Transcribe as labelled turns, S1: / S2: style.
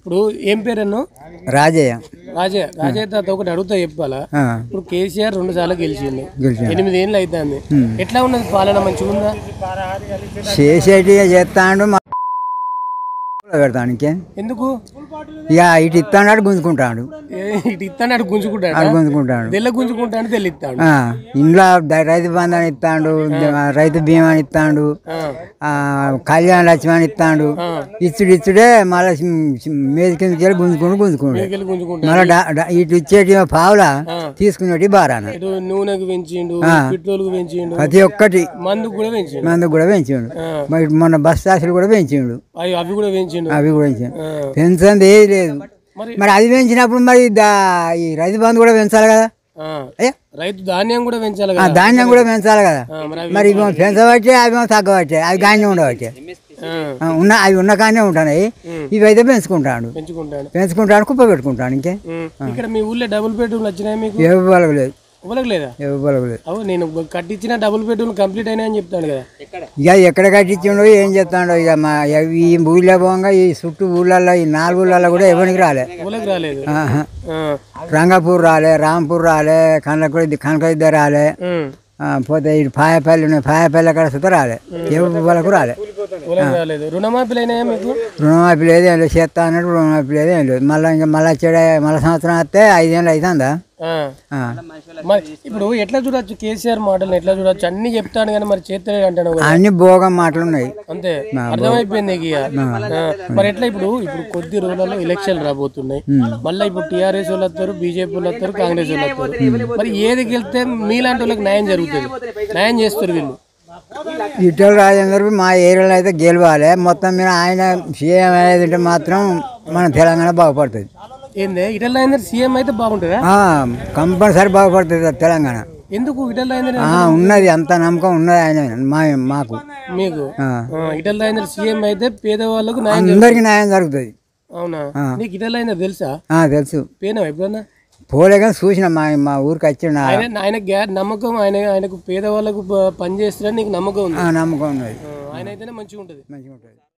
S1: ఇప్పుడు ఏం పేరన్ను
S2: రాజయ్య
S1: రాజే రాజయ్య తాత ఒకటి అడుగుతా చెప్పాలా
S2: ఆ,
S1: ఇప్పుడు కేసీఆర్ రెండు సార్లు గెలిచిండు
S2: గెలిచాడు.
S1: ఎనిమిది ఏళ్ళు అవుతుంది ఎట్లా ఉన్నది పాలన మంచిగా ఉందా
S2: చేసేటిగా చేస్తాడు మా పెడతానికి
S1: ఎందుకు
S2: ఇక ఇటు ఇస్తాడు గుంజుకుంటాడు
S1: ఏ, ఇటు ఇస్తాను అటు గుంజుకుంటాడు
S2: ఆడు గుంజుకుంటాడు
S1: తెల్ల గుంజుకుంటాడు తెల్లిస్తాడు
S2: ఆ, ఇంట్లో ద- రైతు బంధాన్ని ఇస్తాడు రైతు బీమాని ఇస్తాడు ఆ, కళ్యాణ లక్ష్మి అని ఇస్తాడు ఇచ్చుడు ఇచ్చుడే మళ్ళీ మీద కిందకి వెళ్ళి గుంజుకుంటూ గుంజుకుండు
S1: వెళ్ళి గుంజుకుంటాడు
S2: మళ్ళీ డా- డా- ఇటు ఇచ్చేటి పావులా తీసుకునేటి బారాన
S1: ఇటు నూనెకు పెంచిండు పెట్రోల్కు పెంచిండు
S2: ప్రతి ఒక్కటి
S1: మందుకు కూడా పెంచిండు
S2: మందుకు కూడా పెంచిండు మరి మొన్న బస్ టాసులు కూడా పెంచిండు
S1: అవి అవి కూడా పెంచిండు
S2: అవి కూడా పెంచిండు
S1: ఆ.
S2: పెంచంది ఏది లేదు
S1: మరి
S2: మరి అది పెంచినప్పుడు మరి దా- ఈ రైతు బంధు కూడా పెంచాలి కదా
S1: ఆ,
S2: అయ్యా
S1: రైతు ధాన్యం కూడా పెంచాలి
S2: ఆ
S1: కదా
S2: ధాన్యం కూడా పెంచాలి కదా
S1: ఆ, మరి అవి
S2: మరి ఇవి పెంచబట్టే అవి తగ్గబట్టే అవి గానే ఉండబట్టే
S1: ఆ,
S2: ఆ, ఉన్న అవి ఉన్న కానే ఉంటున్నాయి ఇవి అయితే పెంచుకుంటాడు
S1: పెంచుకుంటాడు
S2: పెంచుకుంటాడు కుప్ప పెట్టుకుంటాడు ఇంకే
S1: ఉమ్. ఇక్కడ మీ ఊళ్ళో డబుల్ బెడ్రూమ్లు వచ్చినాయి మీకు
S2: ఏ బలగలేదు
S1: ఇవ్వలేక లేదా
S2: ఏ బలగలేదు
S1: అవు నేను కట్టించిన డబుల్ బెడ్రూమ్ కంప్లీట్ అయినా అని చెప్తాను కదా
S2: ఇక ఎక్కడ కట్టించిండో ఏం చేస్తాడో ఇక మా ఈ ఊళ్ళో పోగా ఈ చుట్టూ ఊళ్ళల్లో ఈ నాలుగు ఊళ్ళల్లో కూడా ఎవరికి రాలే
S1: ఇవ్వలేక రాలేదు
S2: ఆహా.
S1: ఆ,
S2: రంగాపూర్ రాలే రాంపూర్ రాలే కనకడి కనకయిద్ద రాలే
S1: ఉమ్.
S2: ఆ, పోతే ఇటు పాయపల్లి ఉన్నాయి పాయపల్లి అక్కడ సుత రాలే ఎవరి వాళ్ళకు రాలే
S1: ఇవ్వలేక రాలేదు రుణమాఫీలు అయినాయా మీకు
S2: రుణమాఫీ లేదు ఏం లేదు చేస్తా అన్నట్టు రుణమాఫీ లేదు ఏం లేదు మళ్ళీ ఇంకా మళ్ళీ వచ్చే మళ్ళీ సంవత్సరం వస్తే ఐదేళ్ళు అవుతుందా
S1: ఆ.
S2: ఆ.
S1: మరి ఇప్పుడు ఎట్లా చూడొచ్చు కేసీఆర్ మాటలు ఎట్లా చూడొచ్చు అన్ని చెప్తాను కానీ మరి చేస్తలేడు అంటాను కదా
S2: అన్ని భోగం మాటలు ఉన్నాయి
S1: అంతే అర్థమైపోయింది నీకు ఇక. ఆ, మరి ఎట్లా ఇప్పుడు ఇప్పుడు కొద్ది రోజులలో ఎలక్షన్ రాబోతున్నాయి మళ్ళీ ఇప్పుడు టీఆర్ఎస్ వాళ్ళు వస్తారు బీజేపీ వాళ్ళు వస్తారు కాంగ్రెస్ వాళ్ళు వస్తారు మరి ఏది గెలిస్తే మీలాంటి వాళ్ళకి న్యాయం జరుగుతుంది న్యాయం చేస్తారు వీళ్ళు
S2: ఇటల రాజేందర్ మా ఏరియాలో అయితే గెలవాలి మొత్తం మీద ఆయన సీఎం అయ్యేది మాత్రం మన తెలంగాణ బాగుపడుతుంది
S1: ఏంది ఇటల్ రాజేందర్ సీఎం అయితే బాగుంటుందా
S2: ఆ, కంపల్సరీ బాగుపడుతుంది తెలంగాణ
S1: ఎందుకు ఇటల్ రాజేందర్
S2: ఆ, ఉన్నది అంత నమ్మకం ఉన్నది ఆయన మా మాకు
S1: మీకు
S2: ఆ.
S1: ఆ, ఇటల్ రాజేందర్ సీఎం అయితే పేదవాళ్ళకు న్యాయం జరుగుతుంది
S2: అందరికి న్యాయం జరుగుతుంది
S1: అవునా నీకు ఇటల్ రాజేందర్ తెలుసా
S2: ఆ, తెలుసు
S1: పేనా ఎప్పుడన్నా
S2: పోలే కానీ చూసిన మా మా ఊరికి వచ్చిన
S1: ఆయన ఆయన గ్యా నమ్మకం ఆయన ఆయనకు పేదవాళ్ళకు ప- పని చేస్తారని నీకు నమ్మకం ఉంది
S2: ఆ, నమ్మకం ఉన్నది
S1: ఆ, ఆయన అయితేనే మంచిగా ఉంటుంది
S2: మంచిగా ఉంటుంది